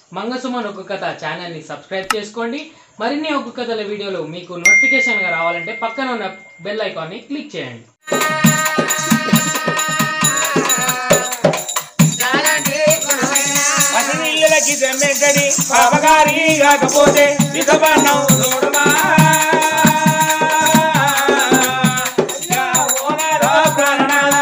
మంగసుమన్ ఒక్క కథ ఛానల్ని సబ్స్క్రైబ్ చేసుకోండి మరిన్ని ఒక్క కథల వీడియోలు మీకు నోటిఫికేషన్గా రావాలంటే పక్కన ఉన్న బెల్ ఐకాన్ని క్లిక్ చేయండి నీళ్ళకి జమ్మెట్టడి పాపగారి కాకపోతే ఇకపన్నం చూడమా యా ఓనరా ప్రాణనాథ.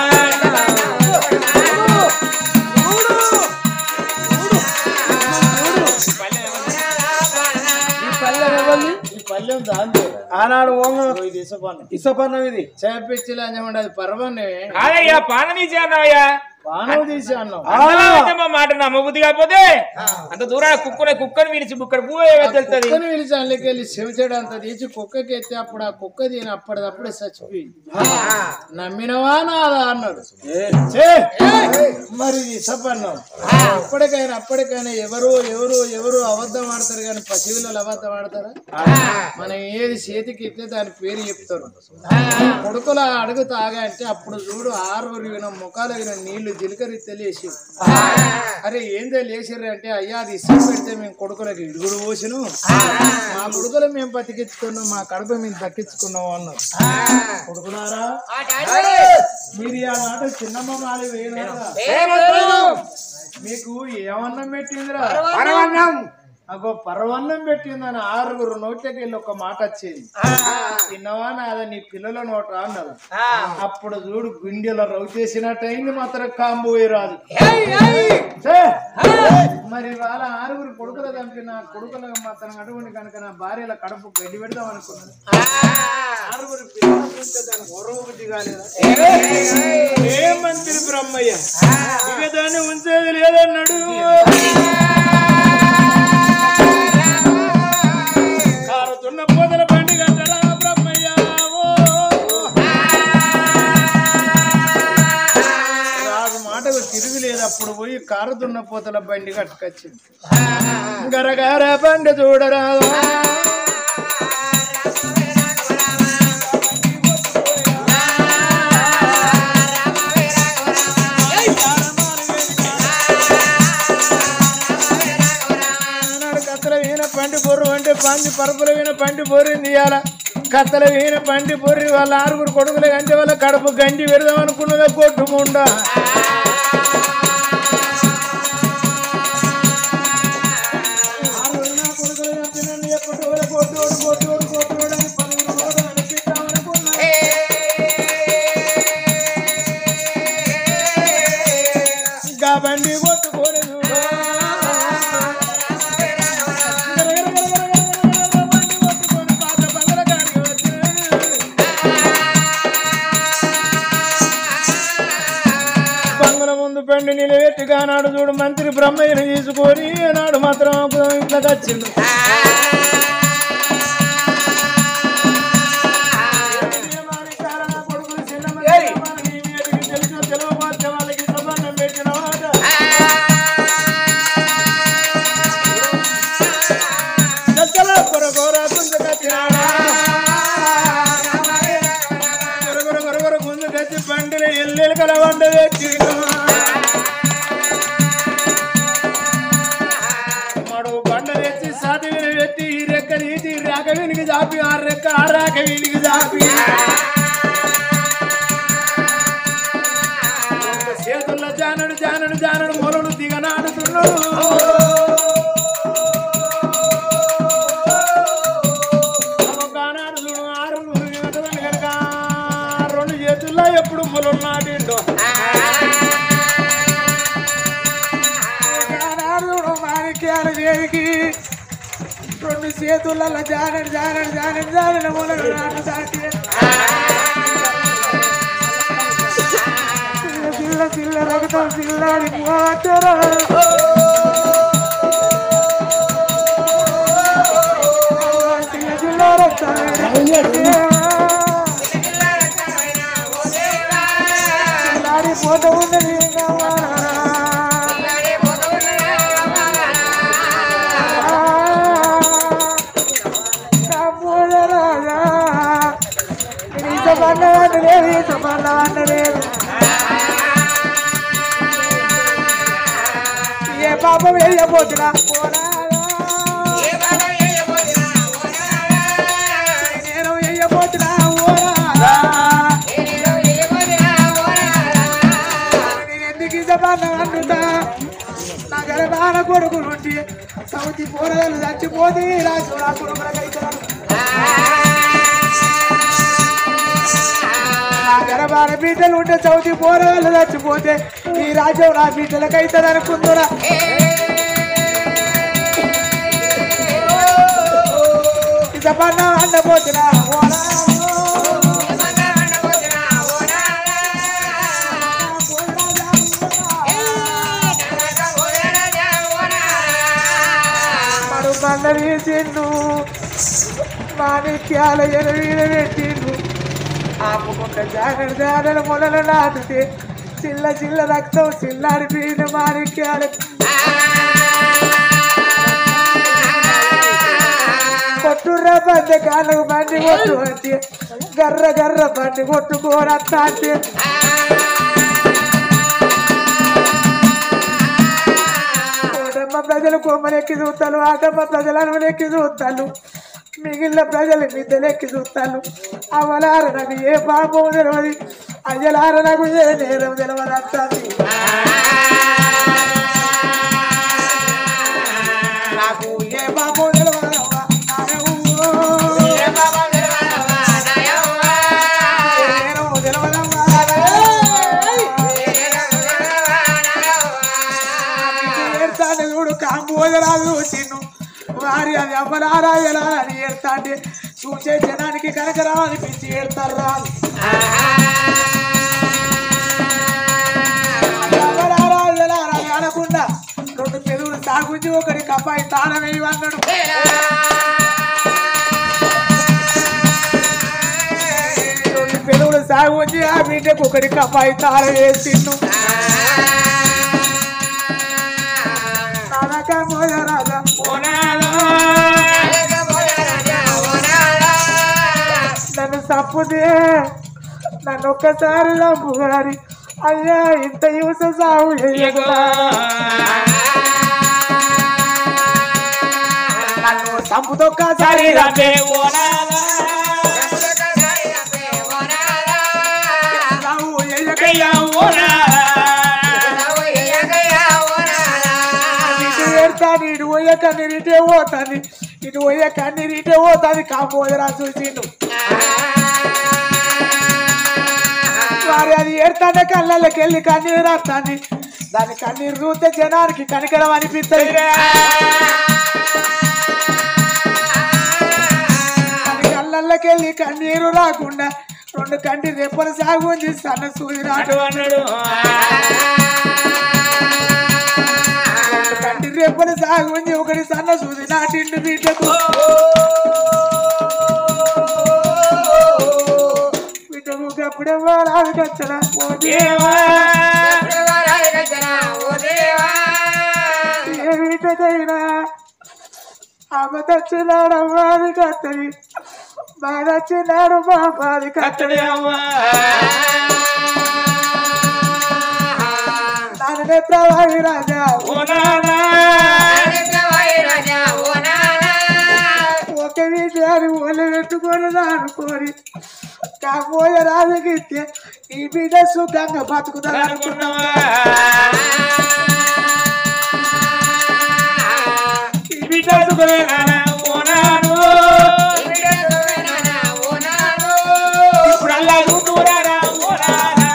ఆనాడు ఓంగం ఇది ఇసపన్నం ఇసపన్నం ఇది చేపించి లంచం అది పర్వన్నే కాదయ్యా పాన తీసి అన్నావయ్యా పానం తీసి అన్నం అందులో అయితే మా మాట నమ్మబుద్ధి కాకపోతే అంత దూరాన కుక్కనే కుక్కని విడిచి బుక్కడ పువ్వు వెళ్తుంది కుక్కని పిలిచి అల్లకెళ్ళి చెవిచాడు అంత తీసి కుక్కకి ఎత్తే అప్పుడు ఆ కుక్క దీని అప్పటిదప్పుడే చచ్చిపోయి నమ్మినవా నాదా అన్నాడు ఛే! మరి ఇది ఇసపన్నం ఎప్పటికైనా అప్పటికైనా ఎవరు ఎవరు ఎవరు అబద్ధం ఆడతారు కానీ పసివిల్లలు అబద్ధం ఆడతారా మనం ఏది చేతికి ఎత్తే దాని పేరు చెప్తారు కొడుకుల అడుగు తాగా అంటే అప్పుడు చూడు ఆరుగురు విన ముఖాలు విన నీళ్లు జీలకర్ర తెలియసి అరే ఏందో లేచిర్రు అంటే అయ్యా అది ఇష్టం పెడితే మేము కొడుకులకి ఇడుగుడు పోసిను మా కొడుకులు మేము బతికించుకున్నాం మా కడుపు మేము దక్కించుకున్నాం అన్నారు కొడుకులారా మీరు ఆ మాట చిన్నమ్మ మాలి వేయనారా మీకు ఏమన్నం పెట్టిందిరా అగో పరవన్నం పెట్టిందని ఆరుగురు నోట్లకి వెళ్ళి ఒక మాట వచ్చింది తిన్నవా నాదా నీ పిల్లల నోట అన్నారు అప్పుడు చూడు గుండెలో రవ్వు చేసినట్టు అయింది మాత్రం కాంబోయి రాదు ఛే! మరి వాళ్ళ ఆరుగురు కొడుకులు చంపిన కొడుకులకు మాత్రం అటువంటి కనుక నా భార్యల కడుపు గడ్డి పెడదాం అనుకున్నాను ఆరుగురు పిల్లలు చూస్తే దానికి గౌరవ బుద్ధి కాలేదా ఏ మంత్రి బ్రహ్మయ్య ఇక దాన్ని ఉంచేది లేదన్నాడు కారుతున్న పోదల బండి కట్టడా బ్రహ్మయ్య ఓ. రాజు మాటకు తిరుగులేదు అప్పుడు పోయి కారుతున్న పోతల బండి కట్టుకొచ్చింది గరగర బండి చూడరా ఆనాడు కత్తల వీణ పండి పొర్రు అంటే పంది పరుపుల వీణ పండి పొర్రింది ఇవాళ కత్తల వీణ పండి పొర్రి వాళ్ళ ఆరుగురు కొడుకులు అంటే వాళ్ళ కడుపు గండి పెడదాం అనుకున్నదా కొట్టుకుండా ఆరుగురు నా కొడుకులు చంపినండి ఎప్పటి వరకు కొట్టోడు కొట్టోడు కొట్టోడు అని పలువురు కూడా అనిపిద్దాం అనుకున్నా. గా బండి కొట్టుకొని చూడు. బంగుల ముందు పెండి నిలబెట్టుగా నాడు చూడు మంత్రి బ్రహ్మయ్యని తీసుకొని నాడు మాత్రం ఇంట్లో వచ్చిండు వాళ్ళకి సంబంధం పెట్టిన మాట చచ్చల కొరగోర గుంజకచ్చినాడా కొరగొర కొరగొర గుంజకచ్చి బండిలో ఎల్లెలు కల వండ మడు బండ తెచ్చి సాతి విని పెట్టి ఈ రెక్క తీసి ఈ రేక వినికి చాపి ఆ రెక్క ఆ రేక వినికి చాపి చేతుల్లో జానడు జానడు జానడు మొలలు దిగనాడుతున్నాడు ఒకనాడు చూడు ఆరు అటువంటి కనుక రెండు చేతుల్లో ఎప్పుడు మొలలు నాటిండో ఒకనాడు చూడు మాణిక్యాల దేవికి రెండు చేతులలో జానడు జానడు జానడు జానడు మొలలు నాటు దాటి పిల్ల పిల్ల రక్తం పిల్లాడి పోతరా పిల్ల పిల్ల రక్తం పిల్లాడి పోత ఉన్నది రాజా సపన్న లేదు సపన్న లేదు పాపం వేయబోతున్నా నేను వేయబోతున్నా ఓరా నేను ఎందుకు ఇష్టపడినా అంటుతా నా గర్భాన కొడుకులు ఉంటే సౌతి పోరగాలు చచ్చిపోతే రాజు నా కొడుకులకైతున్నాను నా గర్భాన బిడ్డలు ఉంటే చౌతి పోరగాలు చచ్చిపోతే ఈ రాజ్యం నా బిడ్డలకైతుంది అనుకుంటున్నా ఇష్టపడినా అండపోతున్నా ఓరా మడు బండ వేసిండు మాణిక్యాల ఎరవీడ పెట్టిండు ఆపుకుంట జాగర జాగర మొదలు నాటితే చిల్ల చిల్ల రక్తం చిల్లాడిపోయిన మాణిక్యాల కొట్టుర్ర బండి కాళ్ళకు బండి కొట్టు అంటే గర్ర గర్ర బండి కొట్టుకోరత్తా అంటే కోటమ్మ ప్రజలు కొమ్మలెక్కి చూస్తాను ఆటమ్మ ప్రజలు అనుమలెక్కి చూస్తాను మిగిలిన ప్రజలు మిద్దెలెక్కి చూస్తాను అవలార నాకు ఏ పాపం తెలియదు అయ్యలార నాకు ఏ నేరం తెలియదు అంటాను నాకు ఏ పాపం తెలియదు ఏడ్తాను చూడు కాంబోజరాలు చిన్ను వారి అది అమ్మలారా ఎలా అని ఏడ్తాంటే చూసే జనానికి కనకరా అనిపించి ఏడతారు రాదు అమ్మలారా ఎలా అని అనకుండా రెండు పెదవులు సాగుంచి ఒకటి కప్పాయి తాళం వేయమన్నాడు రెండు పెదవులు సాగుంచి ఆ బిడ్డకు ఒకటి కప్పాయి తాళం వేసిండు నానక మోయరాజా నన్ను తప్పుదే నన్ను ఒక్కసారి చంపు గాని అయ్యా ఇంత యూస సాగు చెయ్యకురా. నన్ను చంపుతో ఒక్కసారి సాగు చెయ్యక ఇటు ఏడతా ఇటు పోయే కన్నీరు ఇటే పోతాను ఇటు పోయే కన్నీరు ఇటే పోతాది కాపోదరా చూసిండు వారి అది ఏడతానే కళ్ళకి వెళ్ళి కన్నీరు వస్తాను దాని కన్నీరు చూస్తే జనానికి కనికరం అనిపిస్తుంది దాని కళ్ళకి వెళ్ళి కన్నీరు రాకుండా రెండు కంటి రెప్పలు సాగు ఉంది సన్న సూది రాటు అన్నాడు రెండు కంటి రెప్పలు సాగు ఉంది ఒకటి సన్న సూది నాటిండు బిడ్డకు బిడ్డకు అప్పుడే రాదు కచ్చరా ఓ దేవా ఏ బిడ్డకైనా అమ్మదచ్చినాడు అమ్మాది కత్తది బాధచ్చినాడు బాబాది కత్తది నాన్న నేత్రవాయి రాజా ఒక విషయాన్ని ఒళ్ళు పెట్టుకొని అనుకోని కాకపోయే రాజగిస్తే ఈ బిడ్డ సుఖంగా బతుకుతాను అనుకున్నావా ఈ బిడ్డ సుఖమే నాన్న ఓనాను ఇప్పుడు అల్లా చూడురారా ఓనానా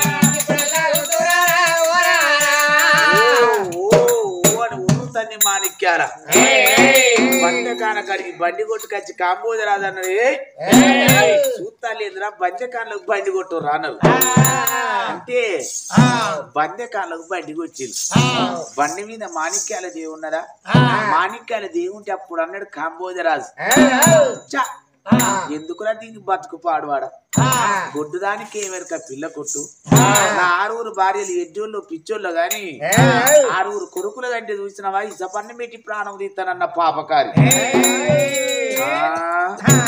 తన్ని మాణిక్యాల బందె కానకాడికి బండి కొట్టుకొచ్చి కాంబోజ రాదన్నది చూస్తాను లేదురా బందె కాన్లకు బండి కొట్టు రానరు అంటే బందె కాన్లకు బండి కొట్టింది బండి మీద మాణిక్యాల దేవున్నదా మాణిక్యాల దేవుంటే అప్పుడు అన్నాడు కాంబోజరాజు చ ఎందుకురా దీన్ని బతుకు పాడువాడ గొడ్డు దానికి ఏమెరక పిల్ల కొట్టు నా ఆరుగురు భార్యలు ఎడ్జోళ్ళు పిచ్చోళ్ళు గాని ఆరుగురు కొడుకుల కంటే చూసినవా ఇసపన్ను పెట్టి ప్రాణం తీస్తానన్న పాపకారి ఆ,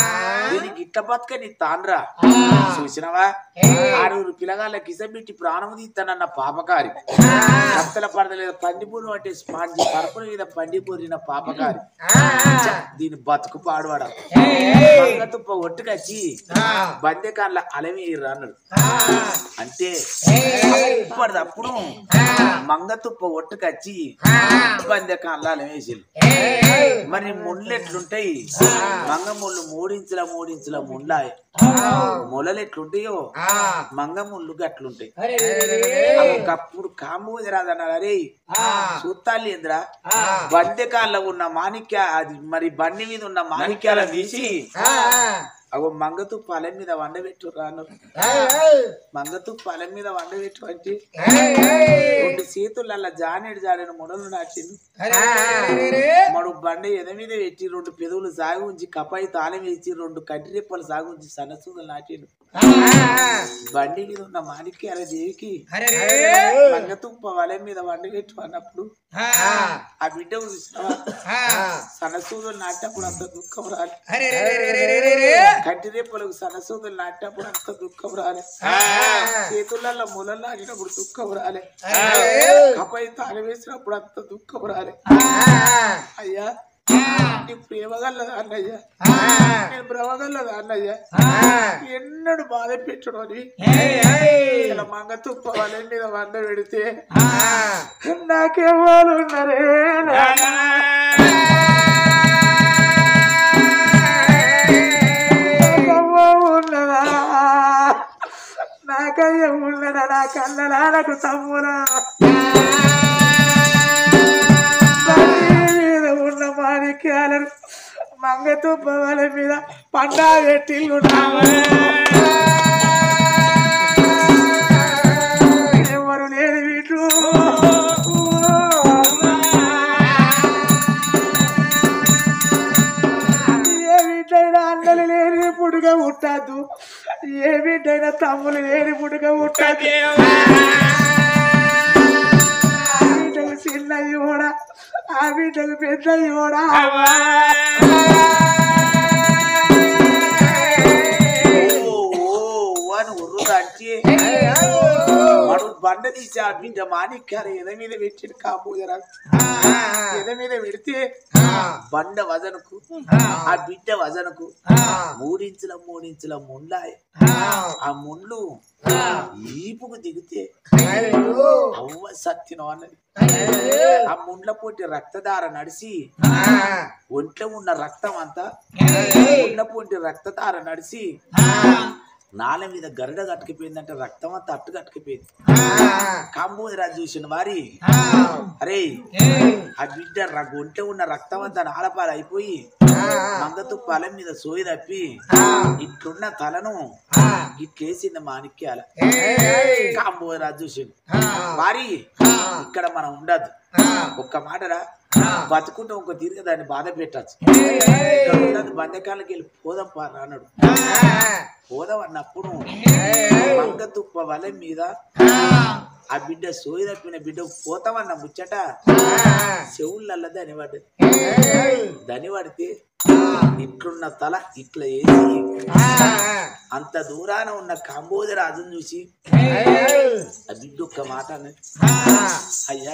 దీనికి ఇట్ట బతుక నీ తాండ్రా చూసినవా ఆరుగురు పిల్లగాళ్ళ కిసబెట్టి ప్రాణము తీస్తానన్న పాపకారి కత్తల పడదలేదు పండిపూరు అంటే స్పాంజి పరపుల మీద పండిపూరిన పాపకారి దీని బతుకు పాడువాడ తుప్ప ఒట్టుకొచ్చి బందెకాన్ల అలవేయరు అన్నాడు అంటే ఇప్పటిదప్పుడు మంగతుప్ప ఒట్టుకొచ్చి బందెకాన్ల అలవేసిల్లు మరి ముళ్ళు ఎట్లుంటాయి మంగ ముళ్ళు మూడించుల మూడించుల ముళ్ళాయి మొలలు ఎట్లుంటాయో మంగ ముళ్ళు గట్లుంటాయి ఒకప్పుడు కాంబోది రాదన్నారు అరే చూస్తాలి ఏంద్రా బందెకాల్లో ఉన్న మాణిక్య అది మరి బండి మీద ఉన్న మాణిక్యాలను తీసి అగో మంగతు పాలెం మీద వండబెట్టు రాను మంగతు పాలెం మీద వండబెట్టు అంటే రెండు చేతుల జానేడు జాడని మొడలు నాటిండు మడు బండి ఎద మీద పెట్టి రెండు పెదవులు సాగు ఉంచి కపాయి తాళం వేసి రెండు కంటి రెప్పలు సాగు ఉంచి సన్నసూదలు నాటిండు బండి మీద ఉన్న మాణిక్యాల దేవికి మంగతుప్ప వలె మీద వండబెట్టు అన్నప్పుడు ఆ బిడ్డ చూసినావా సన్నసూదలు నాటినప్పుడు అంత దుఃఖం రాలి కంటి రెప్పలకు సన్నసూదలు నాటినప్పుడు అంత దుఃఖం రాలే చేతులలో ములలు నాటినప్పుడు దుఃఖం రాలే కపాయి తాళం వేసినప్పుడు అంత దుఃఖం రాలే అయ్యా నీ ప్రేమగల్లదా అన్నయ్య నేను భ్రమగల్లదా అన్నయ్య ఎన్నడు బాధ పెట్టడు అని ఇలా మంగ తుప్ప వాళ్ళ మీద వంద పెడితే నాకెవ్వాలి ఉన్నారే నాకవ్వ ఉన్నదా నాకయ్య ఉన్నదా నా కళ్ళలా నాకు తమ్మురా మీద ఉన్న మాణిక్యాలను మంగతో పవాల మీద పండా పెట్టిల్లు ఎవరు లేని వీట్లు ఏ వీటైనా అన్నలు లేని పుడుగా పుట్టద్దు ఏ వీటైనా తమ్ములు లేని పుడుగా పుట్టద్దు ఆ బిడ్డకు చిన్నది కూడా ఆ బిడ్డకు పెద్దది కూడా అని ఉర్రుదంటే వాడు బండ తీసి ఆ బిడ్డ మాణిక్యాలు ఎద మీద పెట్టిన కాబోదరా ఎద మీద పెడితే బండ వజనకు ఆ బిడ్డ వజనకు మూడించుల మూడించుల ముండ్లాయ ఆ ముండ్లు ఈపుకు దిగితే అవ్వ సత్యనం అన్నది ఆ ముండ్ల పోటీ రక్తధార నడిచి ఒంట్లో ఉన్న రక్తం అంతా ముండ్ల పోటీ రక్తధార నడిచి నాల మీద గరడ కట్టుకుపోయిందంటే రక్తం అంతా అట్టు కట్టుకుపోయింది కాంబోది రాజు చూసిన వారి అరే ఆ బిడ్డ ర- ఒంట్లో ఉన్న రక్తం అంతా నాలపాలు అయిపోయి మంగతు పొలం మీద సోయి తప్పి ఇట్లున్న తలను ఇట్లేసింది మాణిక్యాల కాంబోది రాజు చూసిండు వారి ఇక్కడ మనం ఉండదు ఒక్క మాటరా బతుకుంటే ఒక తీరుగా దాన్ని బాధ పెట్టచ్చు ఇక్కడ ఉన్నది బంధకాలకి వెళ్ళి పోదాం పా అన్నాడు పోదాం అన్నప్పుడు మంగ తుప్ప వల మీద ఆ బిడ్డ సోయి తప్పిన బిడ్డ పోతామన్న ముచ్చట చెవులల్లా దని పడ్డది దని పడితే ఇట్లున్న తల ఇట్లా వేసి అంత దూరాన ఉన్న కాంబోజ రాజును చూసి ఆ బిడ్డ ఒక్క మాట అన్నది అయ్యా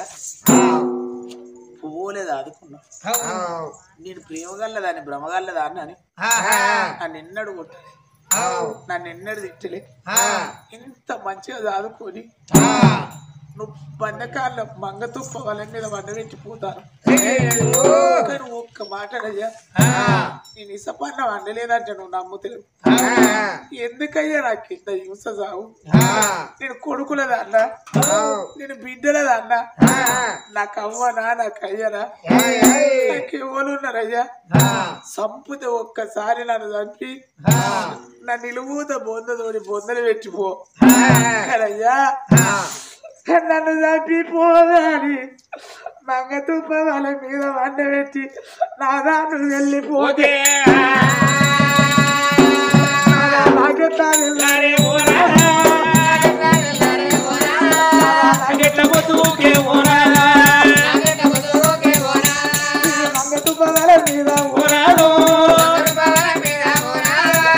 పోలేదు ఆదుకున్నా నేను ప్రేమగల్లదాన్ని భ్రమగల్లదా అని నన్ను ఎన్నడు కొట్టలే నన్ను ఎన్నడు తిట్టలే ఇంత మంచిగా చదువుకొని నువ్వు బండకాళ్ళ మంగతుప్ప వాళ్ళ మీద వండబెట్టిపోతాను కానీ ఒక్క మాట అయ్యా నేను ఇసపన్న వండలేదంటే నువ్వు నమ్ముతలేవు ఎందుకయ్యా నాకు ఇంత హింస సాగు నేను కొడుకులదా అన్న నేను బిడ్డలదా అన్న నాకు అవ్వనా నాకు అయ్యనా నాకు ఎవరున్నారయ్యా సంపుతే ఒక్కసారి నన్ను చంపి నా నిలువుత బొందతోని బొందలు పెట్టిపో కదయ్యా నన్ను చంపిపోదాని మంగతుప్ప వాళ్ళ మీద వండబెట్టి నా దాన్ని వెళ్ళిపోతే నాకెత్తా వెళ్ళాలి మంగతుప్ప వాళ్ళ మీద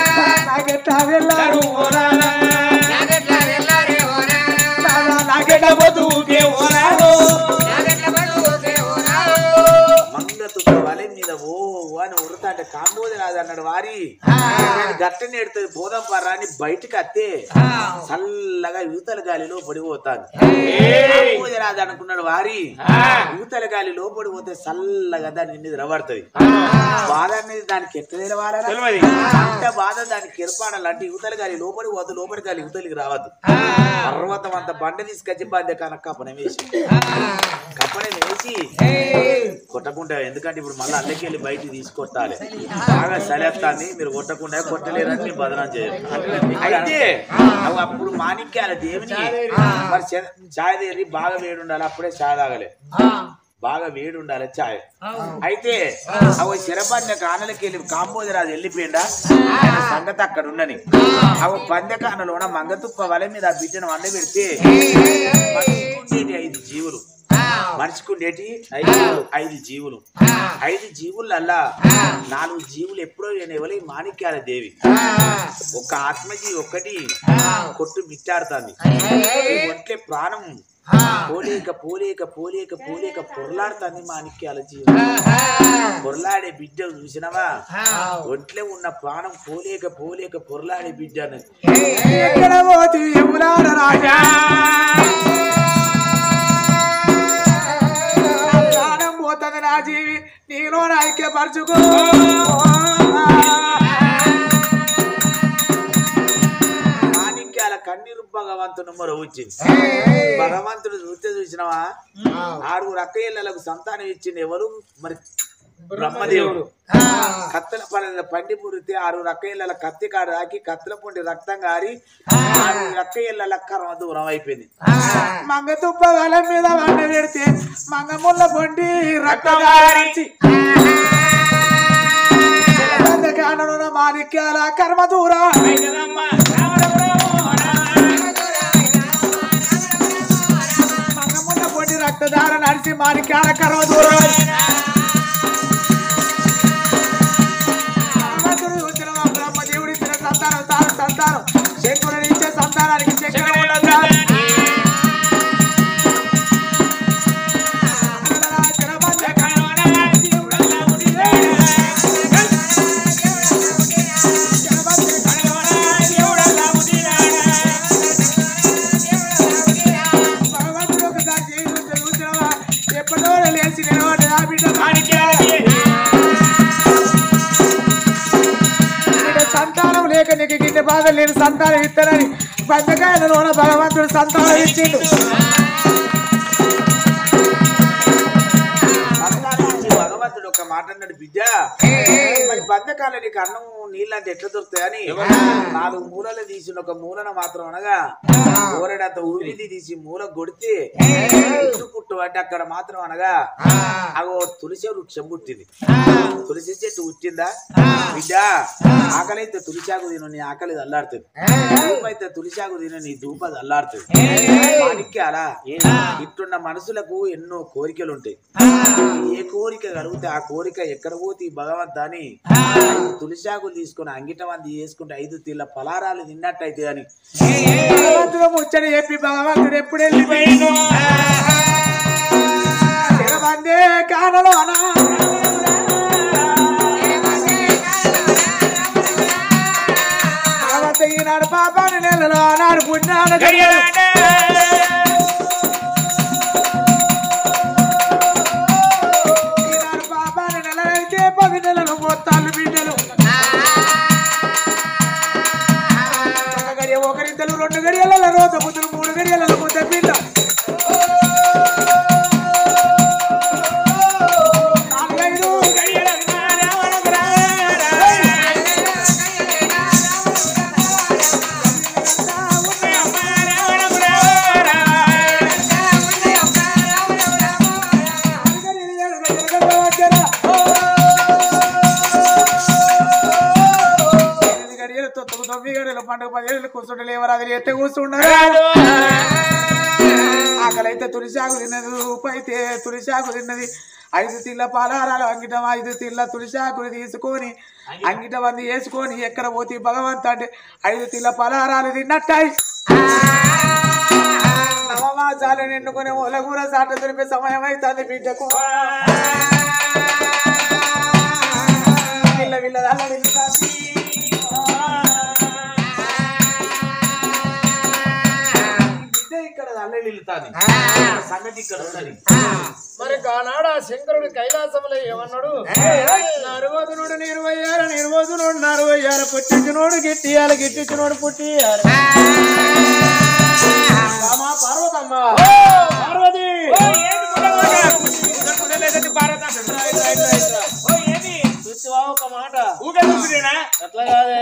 వలె మీద ఓ ఓ అని ఉరుతా అంటే కాంబోది రాదు అన్నాడు వారి నేను గట్టని ఎడుతుంది పోదాం పర్రా అని బయటికి అత్తే చల్లగా యువతల గాలిలో పడిపోతాను కాంబోది రాదు అనుకున్నాడు వారి యువతల గాలిలో పడిపోతే చల్లగా దాని మీద రబడుతుంది బాధ అనేది దానికి ఎట్ట తెలవాలా తెలియదు. అంటే బాధ దానికి ఎరపాడాలంటే యువతల గాలి లోపలికి పోతే లోపలి గాలి యువతలికి రావద్దు పర్వతం అంత బండ తీసుకొచ్చి బాధ్య కనుక కప్పనం వేసి కప్పనం వేసి కొట్టకుండా ఎందుకంటే ఇప్పుడు మళ్ళీ అల్లకెళ్ళి బయటికి తీసుకొట్టాలి బాగా సలేస్తాన్ని మీరు కొట్టకుండా కొట్టలేరని మీరు బదనం చేయాలి అయితే అవి అప్పుడు మాణిక్యాల దేవుని మరి చె- చాయ్ దేరి బాగా వేడి ఉండాలి అప్పుడే చాయ్ తాగలే బాగా వేడి ఉండాలి చాయ్ అయితే అవి శరబండ కానలకి వెళ్ళి కాంబోజరాజు వెళ్ళిపోయిండా ఆయన సంగతి అక్కడ ఉన్నని అవి పందకానలోన మంగతుప్ప వల మీద ఆ బిడ్డను వండ పెడితే మనిషికుండేటి ఐదు జీవులు మనిషికుండేటి ఐదు ఐదు జీవులు ఐదు జీవులల్లా నాలుగు జీవులు ఎప్పుడో ఎవరి మాణిక్యాల దేవి ఒక ఆత్మజీవి ఒక్కటి కొట్టు మిట్టాడుతుంది ఒంట్లే ప్రాణం పోలేక పోలేక పోలేక పోలేక పొరలాడుతుంది మాణిక్యాల జీవి పొరలాడే బిడ్డ చూసినవా ఒంట్లో ఉన్న ప్రాణం పోలేక పోలేక పొరలాడే బిడ్డ అన్నది ఎక్కడ పోతి ఎములాడ రాజా ప్రాణం పోతుంది నా జీవి నీలో ఐక్యపరచుకో మాణిక్యాల కన్నీరు భగవంతుడు మరో వచ్చింది భగవంతుడు చూస్తే చూసినవా ఆరుగురు అక్కయ్యలకు సంతానం ఇచ్చింది ఎవరు మరి బ్రహ్మదేవుడు కత్తెల పల్లెల పండి పురితే ఆరుగురు అక్కయ్యల కత్తి కాడు రాకి కత్తెల పొండి రక్తం గారి ఆరుగురు అక్కయ్యల కర్మ దూరం అయిపోయింది మంగ తుప్ప వల మీద వంట పెడితే మంగముల్ల పొండి రక్తగారించి కానను మాణిక్యాల కర్మ దూరా మంగముల్ల పొండి రక్తధార నడిచి మాణిక్యాల కర్మ దూరం భగవంతుడు చూసిన మా బ్రహ్మదేవుడు ఇచ్చిన సంతానం తాను సంతానం శంకురుడు ఇచ్చే సంతానానికి శంకరుడు ఉన్నదారు. భగవంతుడు ఒకసారి చేయి చూస్తే చూసినవా? ఎప్పుడో లేచి నిలబడ్డ ఆ బిడ్డ బిడ్డ సంతానం లేక నీకు గిన్నె బాధ లేని సంతానం ఇస్తానని బండకాయలలోన భగవంతుడు సంతానం ఇచ్చిండు సంతానం ఇచ్చి భగవంతుడు ఒక మాట అన్నాడు బిడ్డ మరి బంధకాల నీకు అన్నం నీళ్ళంటే ఎట్లా దొరుకుతాయని నాలుగు మూలలు తీసిన ఒక మూలన మాత్రం అనగా ఊరడంత ఊరిది తీసి మూల కొడితే ఇటు పుట్టు అంటే అక్కడ మాత్రం అనగా అగో తులసి వృక్షం పుట్టింది తులసి చెట్టు పుట్టిందా బిడ్డ ఆకలైతే తులిసాకు తిను నీ ఆకలి అల్లాడుతుంది ధూపైతే తులిసాకు తిను నీ ధూప అల్లాడుతుంది మాణిక్యాలా ఇట్టున్న మనసులకు ఎన్నో కోరికలు ఉంటాయి ఏ కోరిక కలిగితే ఆ కోరిక ఎక్కడ పోతే ఈ భగవంత్ అని ఐదు తులిసాకులు తీసుకొని అంగిట మంది చేసుకుంటే ఐదు తీళ్ళ పలారాలు తిన్నట్టయితే అని భగవంతుడు ముచ్చడి చెప్పి భగవంతుడు ఎప్పుడు వెళ్ళిపోయిండు తిరమందే కానలోన భగవంత ఈనాడు పాపాన్ని నెలలో ఆనాడు పుణ్యాలు ఈనాడు పాపాన్ని నెలలైతే పది నెలలు మొత్తాలు బిడ్డలు ఒక గడియ ఒకరిద్దరు రెండు గడియల రోజు ముద్దులు మూడు గడియల ముద్ద పిల్ల నాలుగైదు గడియల ఎనిమిది గడియలు తొమ్మిది తొమ్మిది గడియలు పండుగ పదిహేళ్ళు కూర్చుంటే లేవరు అది ఎత్తే కూర్చున్నారు ఆకలైతే తులిసాకు తిన్నది ఉప్పు అయితే తులిసాకు తిన్నది ఐదు తిల్ల పలహారాలు అంగిటం ఐదు తిల్ల తులిసాకులు తీసుకొని అంగిట మంది వేసుకొని ఎక్కడ పోతే భగవంత్ అంటే ఐదు తిల్ల పలహారాలు తిన్నట్టాయి నవమాసాలు నిండుకొని ఒలగూర సాట దొరికే సమయం అవుతుంది బిడ్డకు మంది ఇక్కడ ఉన్నది మరి కానాడు ఆ శంకరుడు కైలాసంలో ఏమన్నాడు నరువదునుడు నిర్వయ్యారు నిర్వదునుడు నరువయ్యారు పుట్టించినోడు గిట్టియాలి గిట్టించినోడు పుట్టియాలి రామా పార్వతమ్మ పార్వతి చూస్తావా ఒక మాట అట్లా కాదే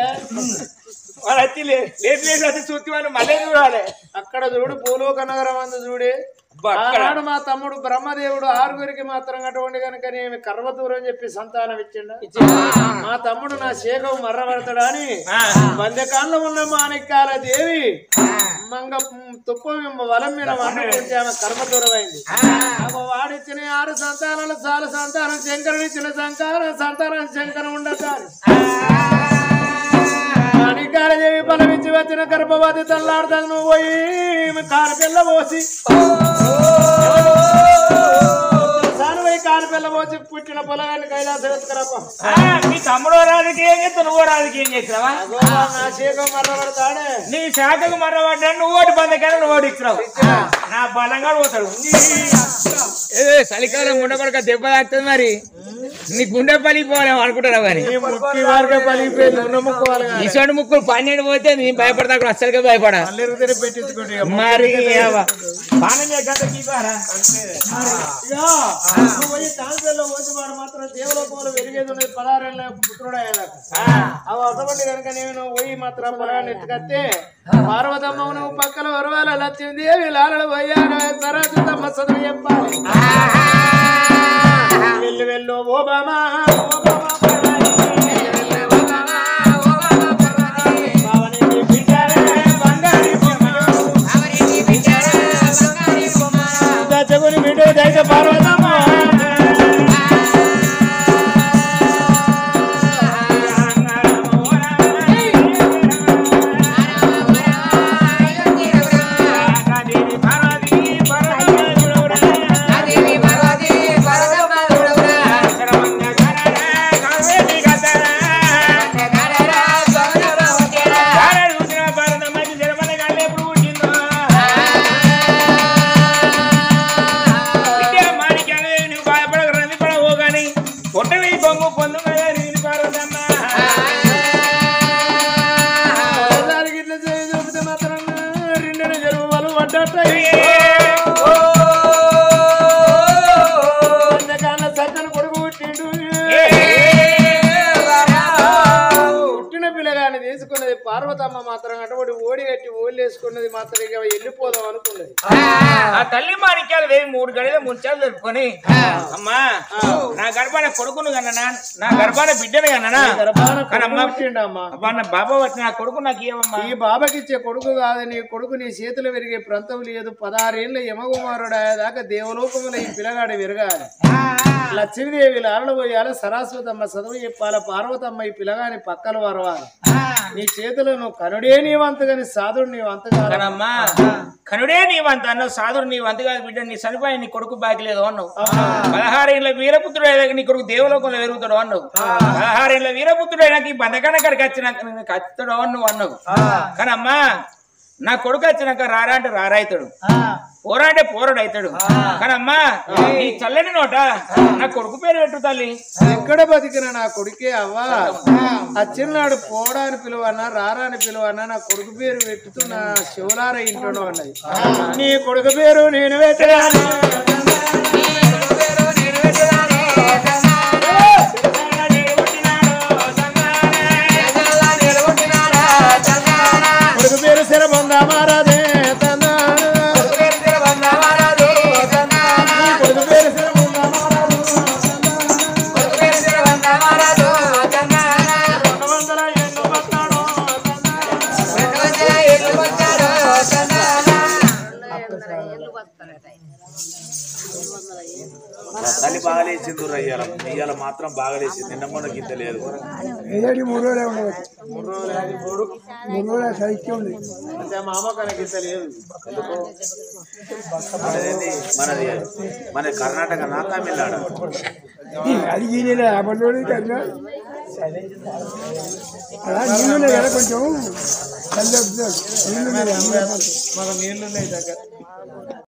మళ్ళీ చూడాలి అక్కడ చూడు భూలోక నగరం అందు చూడి అబ్బా, అక్కడ. ఆనాడు మా తమ్ముడు బ్రహ్మదేవుడు ఆరుగురికి మాత్రం అటువంటి కనుక నేను కర్మతూరు అని చెప్పి సంతానం ఇచ్చిండు మా తమ్ముడు నా శేఖం మర్రబడతాడా అని బందకాల్లో ఉన్న మాణిక్యాల దేవి మంగ తుప్ప వలం మీద వండుకుంటే ఆమె కర్మదూరమైంది ఆమె వాడిచ్చిన ఆరు సంతానాలు చాలా సంతానం శంకరుడు ఇచ్చిన సంతానం సంతానం శంకరం ఉండతారు మాణిక్యాల దేవి బలమించి వచ్చిన గర్భవతి తల్లాడుతాను నువ్వు పోయి కారు పిల్ల పోసి సాను పోయి కారు పిల్ల పోసి పుట్టిన పొలగాన్ని కైలాసం ఎత్తుకురప్ప మీ తమ్ముడు రాజుకి ఏం చేస్తావు నువ్వు రాజుకి ఏం చేస్తావా అగో నా శేఖం మర్రబడతాడే నీ శాఖకు మర్రబడ్డా నువ్వు ఓటు బందకాయలు నువ్వు ఓటు ఇచ్చినావు నా బలంగా పోతాడు ఏ చలికాలం గుండె కొడక దెబ్బ తాకుతుంది మరి నీ గుండె పలిపోలేము అనుకుంటారా కానీ ఈ ముక్కి వారికే పలిగిపోయింది ఉన్న ముక్కు వాళ్ళగా ఇసోటి ముక్కులు పన్నెండు పోతే నేను భయపడతా కూడా అస్సలుగా భయపడా అల్లెరు తిరిగి పెట్టించుకోండి ఇక. మరి ఏవ. పానం చేయకుండా కీపారా ఇక నువ్వు పోయి తాండ్రెల్లో పోసి వాడు మాత్రం దేవలోకంలో వెలిగేది ఉన్నది పదహారేళ్ళ పుత్రుడు అయ్యేదాకా అవి అటువంటి కనుక నేను పోయి మాత్రం పొలాన్ని ఎత్తుకత్తే పార్వతమ్మ నువ్వు పక్కన వరవాల లక్ష్మీదేవి లాలలు పోయాను సరస్వతమ్మ చదువు చెప్పాలి వెళ్ళు వెళ్ళు ఓబామా ఓబామా భావనేని బిడ్డలే బంగారి బొమ్మలు. దచ్చగుని బిడ్డ దైత పార్వతమ్మ దానికి ఇట్లా చేయి చూపితే మాత్రం రెండున జరువులు పడ్డట్టాయి అంతకన్నా సజ్జన కొడుకు పుట్టిండు పుట్టిన పిల్లగాని తీసుకున్నది పార్వతమ్మ మాత్రం అటువంటి ఓడి కట్టి ఓడి వేసుకున్నది మాత్రం ఇక వెళ్ళిపోదాం అనుకున్నది ఆ తల్లి మాణిక్యాలు దేవి మూడు గడిలో ముంచాలు జరుపుకొని అమ్మా నా గర్భాన కొడుకును కన్నా నా గర్భాన బిడ్డను కన్నా గర్భాన కానీ కొడుకు అమ్మ పుట్టిండమ్మా అబ్బా నా బాబా వచ్చి నా కొడుకు నాకు ఇవ్వమ్మా ఈ బాబాకి ఇచ్చే కొడుకు కాదు నీ కొడుకు నీ చేతులు విరిగే ప్రాంతం లేదు పదహారేళ్ళ యమకుమారుడు అయ్యేదాకా దేవలోకముల ఈ పిల్లగాడు విరగాలి లక్ష్మీదేవి లాలలు పోయాలి సరస్వతమ్మ చదువు చెప్పాలి పార్వతమ్మ ఈ పిల్లగాని పక్కలు వరవాలి నీ చేతులు నువ్వు కనుడే నీ వంతగాని సాధుడు నీ వంతగా కానమ్మా కనుడే నీ వంత అన్నావు సాధుడు నీ వంత కాదు బిడ్డ నీ చనిపోయి నీ కొడుకు బాకి లేదు అన్నావు పదహారేళ్ళ వీరపుత్రుడు అయ్యాక నీ కొడుకు దేవలోకంలో పెరుగుతాడు అన్నావు పదహారేళ్ళ వీరపుత్రుడు అయినాక ఈ బంధకాన కాడికి వచ్చినాక నేను కత్తుడు అన్నావు అన్నావు కానమ్మా నా కొడుకు వచ్చినాక రారా అంటే రారాయితాడు పోరా అంటే పోరాడు అవుతాడు కానమ్మా నీ చల్లని నోట నా కొడుకు పేరు పెట్టు తల్లి ఎక్కడ బతికిన నా కొడుకే అవ్వా అచ్చినాడు పోడా అని పిలువన్నా రారా అని పిలువన్నా నా కొడుకు పేరు పెట్టుతూ నా శివలార ఇంట్లో ఉన్నది నీ కొడుకు పేరు నేను పెట్టాను కొడుకు పేరు శరబంద మారాదే తందాను. నీ కొడుకు పేరు శరబంద మారాదు రెండు వందల ఏళ్ళు బతాడు తల్లి బాగలేసింది రయ్యాల ఇయ్యాల మాత్రం బాగలేసింది నిన్న మొన్న గింత లేదు ఏడాది మూడు రోజులే ఉండవచ్చు మూడు రోజులే సైక్యం ఉంది అంటే మా అమ్మ కనకింత లేదు మనదేంది మనది మన కర్ణాటక నా తమిళనాడు అది గీనే అబద్ధోడి కన్నా అలా నీళ్ళు ఉన్నాయి కదా కొంచెం చల్లే నీళ్ళు ఉన్నాయి మాకు నీళ్లు ఉన్నాయి దగ్గర